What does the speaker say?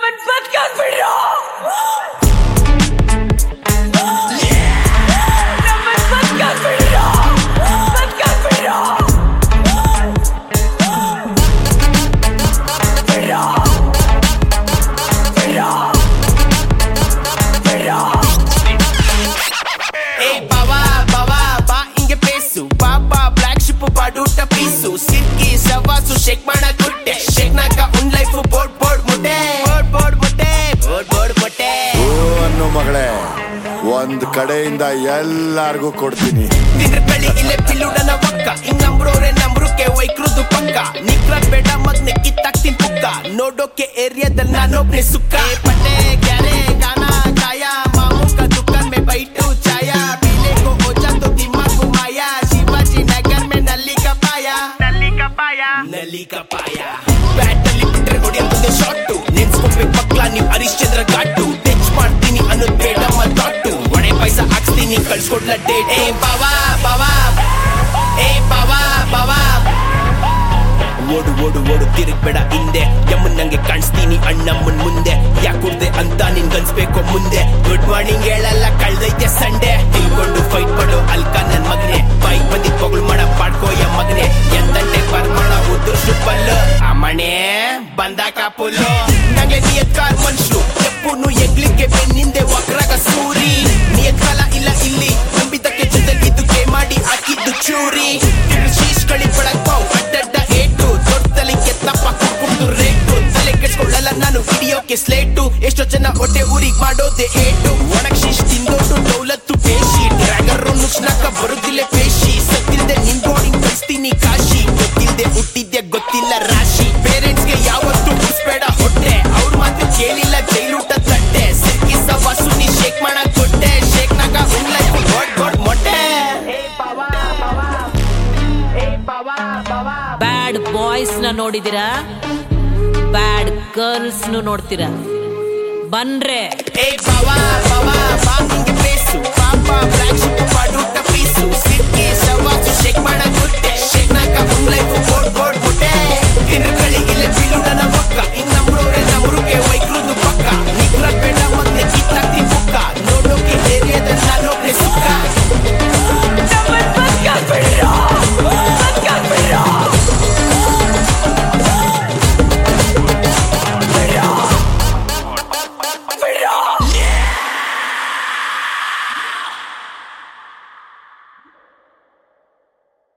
ನಮ್ಮನ್ ಬದ್ಕಾಕ್ಬಿಡ್ರು ನಮ್ಮನ್ ಬದ್ಕಾಕ್ಬಿಡ್ರು ಬದ್ಕಾಕ್ಬಿಡ್ರು ಬಿಡ್ರು ಬಿಡ್ರು ಬಿಡ್ರು ಏ ಬಾವಾ ಬಾವಾ ಬಾ ಹಿಂಗೆ ಪೇಸು ಬಾಬಾ ಬ್ಲಾಕ್ ಶಿಪ್ ಬಾಡೂಟ ಪೀಸು ಸಿಕ್ಕಿ ಸವಾಸು ಶೇಕ್ ಮಾಡ ಗುಡ್ಡೆ ಶೇಕ್ ನಾಕ ಉನ್ ಲೈಫ್ ಬೋರ್ಡ್ ಬೋರ್ಡ್ ಮುಟ್ಟೆ ಬೋರ್ಡ್ ಬೋರ್ಡ್ ಮುಟ್ಟೆ ಬೋರ್ಡ್ ಬೋರ್ಡ್ ಮುಟ್ಟೆ ಓ ಅನ್ನೋ ಮಗಳೇ ಒಂದ್ ಕಡೆಯಿಂದ ಎಲ್ಲಾರ್ಗೂ ಕೊಡ್ತೀನಿ ತಿಂದ್ರ ಕಳಿ ಇಲ್ಲೇ ಪಿಲ್ಲುಡನ ಪಕ್ಕ ಹಿಂಗ್ ನಂಬ್ರೋರೆ ನಂಬ್ರುಕೆ ವೈಕ್ರುದು ಪಕ್ಕ ನಿಕ್ರ ಬೇಡ ಮಗ್ನೆ ಕಿತ್ತಾಕ್ತಿನ್ ಪುಕ್ಕ ನೋಡೋಕೆ ಏರಿಯಾದಲ್ಲಿ ನಾನೊಬ್ನೆ ಸುಕ್ಕ ಏ ಪಟ್ಟೆ ಗ್ಯಾರೆ ಗಾನ ಕಾಯ ಮಾಮೂಕ ದುಕಾನ್ ಮೇ ಬೈಟು ಛಾಯ पीले को ओझा तो दिमाग घुमाया शिवाजी नगर में नली का पाया नली का पाया नली का पाया ಬ್ಯಾಟಲ್ಲಿ ಬಿಟ್ರೆ ಹೊಡೆಯೋದೊಂದೇ ಶಾಟು ನೆನ್ಸ್ಕೊಬೇಕು ಮಕ್ಳ ನೀವು ಹರಿಶ್ಚಂದ್ರ ಘಾಟು ಟಚ್ ಮಾಡ್ತೀನಿ ಅನ್ನೋದ್ ಬೇಡ ಮತ್ತಾಟು ಒಣೆ ಪೈಸಾ ಹಾಕ್ಸ್ತೀನಿ ಕಳ್ಸ್ಕೊಡ್ಲ ಡೇಟ್ ಏ ಬಾವಾ ಬಾವಾ ಏ ಬಾವಾ ಬಾವಾ ಓಡು ಓಡು ಓಡು ತಿರುಗ್ಬೇಡ ಹಿಂದೆ ಯಮ್ಮನ್ ನಂಗೆ ಕಾಣಿಸ್ತೀನಿ ಅಣ್ಣಮ್ಮನ್ ಮುಂದೆ ಯಾಕುಡ್ದೆ ಅಂತ ನಿನ್ಗನ್ಸ್ಬೇಕು ಮುಂದೆ ಗುಡ್ ಮಾರ್ನಿಂಗ್ ಹೇಳಲ್ಲ ಕಳ್ದೈತೆ ಸಂಡೆ ತಿಳ್ಕೊಂಡು ಫೈಟ್ ಮಾಡು ಅಲ್ಕ ನನ್ ಮಗನೆ ಬೈಕ್ ಬಂದಿ ಪೊಗಳು ಮಾಡ ಪಾಡ್ಕೋಯ ಮಗನೆ ಎಂತಂಡೆ ಬರ್ಮಾಡ ಉದುರ್ಸು ಪಲ್ಲು ಅಮ್ಮಣೆ ಬಂದಾಕ ಪುಲ್ಲು ನಂಗೆ ನಿಯತ್ ಕಾರ್ ಮನುಷ್ಯರು ಎಪ್ಪುನು ಎಗ್ಲಿಕ್ಕೆ ಬೆನ್ನಿಂದೆ ವಕ್ರಾಗ ಸೂರಿ ನಿಯತ್ ಕಾಲ ಇಲ್ಲ ಇಲ್ಲಿ ನಂಬಿದಕ್ಕೆ ಜೊತೆಗಿದ್ದು ಕೇ ಮಾಡಿ ಹಾಕಿದ್ದು ಚೂರಿ ಶೀಶ್ ಕಳಿ ಪಡಕ್ ಬಾವ್ ಅಡ್ಡಡ್ಡ ಏಟು ದೊಡ್ಡ ತಲೆ ಕೆತ್ತಪ್ಪ ಕುಡ್ಕೊಂಡು ರೇಟು ತಲೆ ಕೆಡ್ಸ್ಕೊಳ್ಳಲ್ಲ ನಾನು ಹಿಡಿಯೋಕೆ ಸ್ಲೇಟು ಎಷ್ಟೋ ಜನ ಹೊಟ್ಟೆ ಊರಿಗ್ ಮಾಡೋದೆ ಏಟು ಒಣಗ್ ಶೀಶ್ ತಿಂದೋಟು ದೌಲತ್ತು ಪೇಶಿ ಡ್ರ್ಯಾಗರ್ ನುಗ್ಸ್ನಾಕ ಬರುದಿಲ್ಲ ಪೇಶಿ ಸತ್ತಿಲ್ದೆ ನಿನ್ ಬೋರ್ಡಿಂಗ್ ಕಳಿಸ್ತೀನಿ ಕಾಶಿ ಗೊತ್ತಿಲ್ದೆ ಹುಟ್ಟಿದ್ದೆ ಗೊತ್ತಿಲ್ಲ ರಾಶಿ ಪೇರೆಂಟ್ಸ್ಗೆ ಯಾವತ್ತೂ ಉಡ್ಸ್ಬೇಡ ಹೊಟ್ಟೆ ಅವ್ರ ಮಾತ್ರ ಕೇಳಿಲ್ಲ ಜೈಲೂಟ ತಟ್ಟೆ ಸಿಕ್ಕಿಸ ವಸುನಿ ಶೇಕ್ ಮಾಡಕ್ ಕೊಟ್ಟೆ ಶೇಕ್ ನಾಗ ಉನ್ ಲೈಫ್ ಗೊಡ್ ಗೊಡ್ ಮೊಟ್ಟೆ ಬ್ಯಾಡ್ ಬಾಯ್ಸ್ ನ ನೋಡಿದಿರಾ ಬ್ಯಾಡ್ ಗರ್ಲ್ಸ್ ನೋಡ್ತೀರಾ ಬನ್ರೆ ಏ ಬಾವಾ ಬಾವಾ ಬಾ ಹಿಂಗೆ ಪೇಸು ಪಾಪ ಬ್ಲಾಕ್ ಶಿಪ್ ಬಾಡೂಟ ಪೀಸು ಸಿಕ್ಕಿ ಸವಾಸು ಶೇಕ್ ಮಾಡಕ್ ಗುಟ್ಟೆ ಶೇಕ್ ನಾಕ ಉನ್ ಲೈಫ್